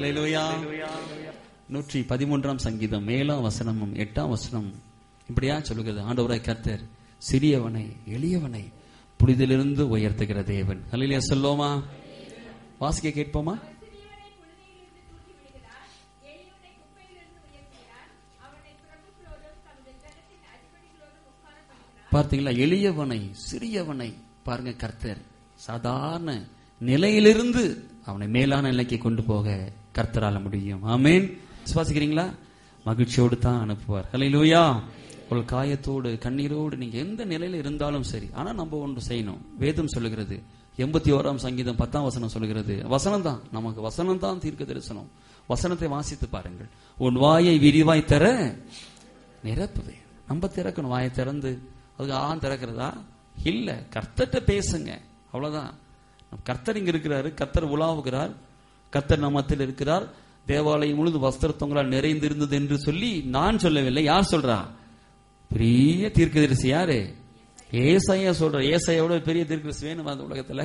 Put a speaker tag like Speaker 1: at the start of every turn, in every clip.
Speaker 1: ஹalleluya நூற்றி பதிமூன்றாம் சங்கீதம் மேலாம் வசனமும் எட்டாம் வசனம் இப்படியா சொல்லுகிறது ஆண்டவராய் கர்த்தர் சிறியவனை எளியவனை புனிதிலிருந்து உயர்த்துகிற தேவன் ஹalleluya சொல்லுவோமா வாசிக்க கேட்போமா பார்த்தீங்களா எளியவனை சிறியவனை பாருங்க கர்த்தர் சாதாரண நிலையிலிருந்து அவனை மேலான நிலைக்கு கொண்டு போக கர்த்தரால முடியும் ஆமேன் விசுவாசிக்கிறீங்களா மகிழ்ச்சியோடு தான் அனுப்புவார் ஹalleluya ஒரு காயத்தோடு கண்ணீரோடு நீங்க எந்த நிலையில இருந்தாலும் சரி ஆனா நம்ம ஒன்று செய்யணும் வேதம் சொல்லுகிறது எண்பத்தி ஓராம் சங்கீதம் பத்தாம் வசனம் சொல்லுகிறது வசனம் தான் நமக்கு வசனம் தான் தீர்க்க தரிசனம் வசனத்தை வாசித்து பாருங்கள் உன் வாயை விரிவாய் தர நிரப்புவேன் நம்ம திறக்கணும் வாயை திறந்து அதுக்கு ஆ திறக்கிறதா இல்ல கர்த்தர்ட்ட பேசுங்க அவ்வளவுதான் கர்த்தர் இங்க இருக்கிறாரு கர்த்தர் உலாவுகிறார் கர்த்தர் நம்மத்தில் இருக்கிறார் தேவாலயம் முழுது வஸ்திரத்தவங்களால் நிறைந்திருந்தது என்று சொல்லி நான் சொல்லவில்லை யார் சொல்றா பெரிய தீர்க்கதரிசி யாரு ஏசாயா சொல்ற ஏசாயோட பெரிய தீர்க்கதரிசி வேணும் அந்த உலகத்துல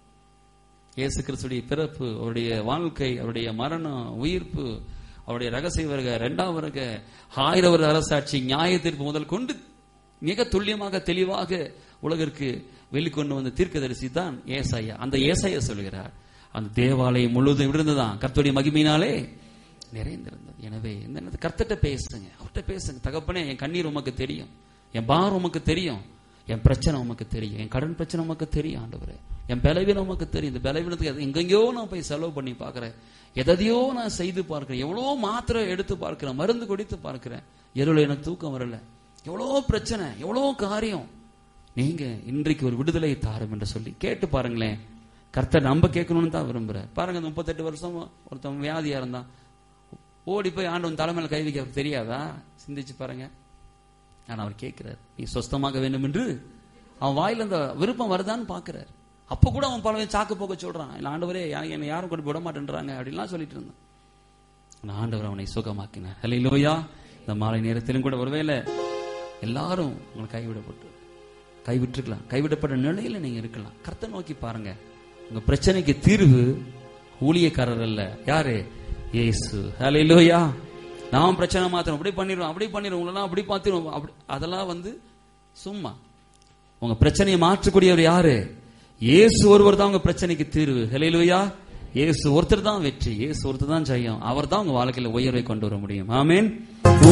Speaker 1: இயேசு கிறிஸ்துடைய பிறப்பு அவருடைய வாழ்க்கை அவருடைய மரணம் உயிர்ப்பு அவருடைய ரகசிய வருக இரண்டாம் வருக ஆயிரம் வருட அரசாட்சி நியாய தீர்ப்பு முதல் கொண்டு மிக துல்லியமாக தெளிவாக உலகிற்கு வெளிக்கொண்டு வந்த தீர்க்கதரிசி தான் ஏசாயா அந்த ஏசாயா சொல்கிறார் அந்த தேவாலயம் முழுவதும் இருந்துதான் கர்த்தருடைய மகிமையினாலே நிறைந்திருந்தது எனவே இந்த நேரத்துல கர்த்தர்ட்ட பேசுங்க அவர்கிட்ட பேசுங்க தகப்பனே என் கண்ணீர் உமக்கு தெரியும் என் பாரம் உமக்கு தெரியும் என் பிரச்சனை உமக்கு தெரியும் என் கடன் பிரச்சனை உமக்கு தெரியும் ஆண்டவரே என் பலவீனம் உமக்கு தெரியும் இந்த பலவீனத்துக்கு எது- எங்கெங்கேயோ நான் போய் செலவு பண்ணி பார்க்கிறேன் எதையோ நான் செய்து பார்க்கிறேன் எவ்வளோ மாத்திரை எடுத்து பார்க்கிறேன் மருந்து குடித்து பார்க்கிறேன் எருள எனக்கு தூக்கம் வரல எவ்வளோ பிரச்சனை எவ்வளோ காரியம் நீங்க இன்றைக்கு ஒரு விடுதலை தாரும் என்று சொல்லி கேட்டு பாருங்களேன் கர்த்தர் நம்ம கேட்கணும்னு தான் விரும்புறார் பாருங்க இந்த முப்பத்தெட்டு வருஷம் ஒருத்தன் வியாதியா இருந்தான் ஓடி போய் ஆண்டவன் தலைமையில கை வைக்க அவருக்கு தெரியாதா சிந்திச்சு பாருங்க ஆனா அவர் கேட்கிறார் நீ சொஸ்தமாக வேண்டும் என்று அவன் வாயில அந்த விருப்பம் வருதான்னு பாக்குறார் அப்ப கூட அவன் பல சாக்கு போக்க சொல்றான் இல்ல ஆண்டவரே யா- என்னை யாரும் கொண்டு போய் விட மாட்டேன்றாங்க அப்படின்லாம் சொல்லிட்டு இருந்தான் ஆனா ஆண்டவர் அவனை சுகமாக்கினார் ஹalleluya இந்த மாலை நேரத்திலும் கூட ஒருவேளை எல்லாரும் உங்களை கைவிடப்பட்டு கைவிட்டுருக்கலாம் கைவிடப்பட்ட நிலையில நீங்க இருக்கலாம் கர்த்தரை நோக்கி பாருங்க உங்க பிரச்சனைக்கு தீர்வு ஊழியக்காரர் அல்ல யாரு இயேசு ஹalleluya நாம் பிரச்சனை மாத்திரம் அப்படி பண்ணிடுவோம் அப்படி பண்ணிடுவோம் உங்களெல்லாம் அப்படி பார்த்துருவோம் அப்படி அதெல்லாம் வந்து சும்மா உங்க பிரச்சனையை மாற்றக்கூடியவர் யாரு இயேசு ஒருவர் தான் உங்க பிரச்சனைக்கு தீர்வு ஹalleluya இயேசு ஒருத்தர் தான் வெற்றி இயேசு ஒருத்தர் தான் ஜெயம் அவர் தான் உங்க வாழ்க்கையில உயர்வை கொண்டு வர முடியும் ஆமென்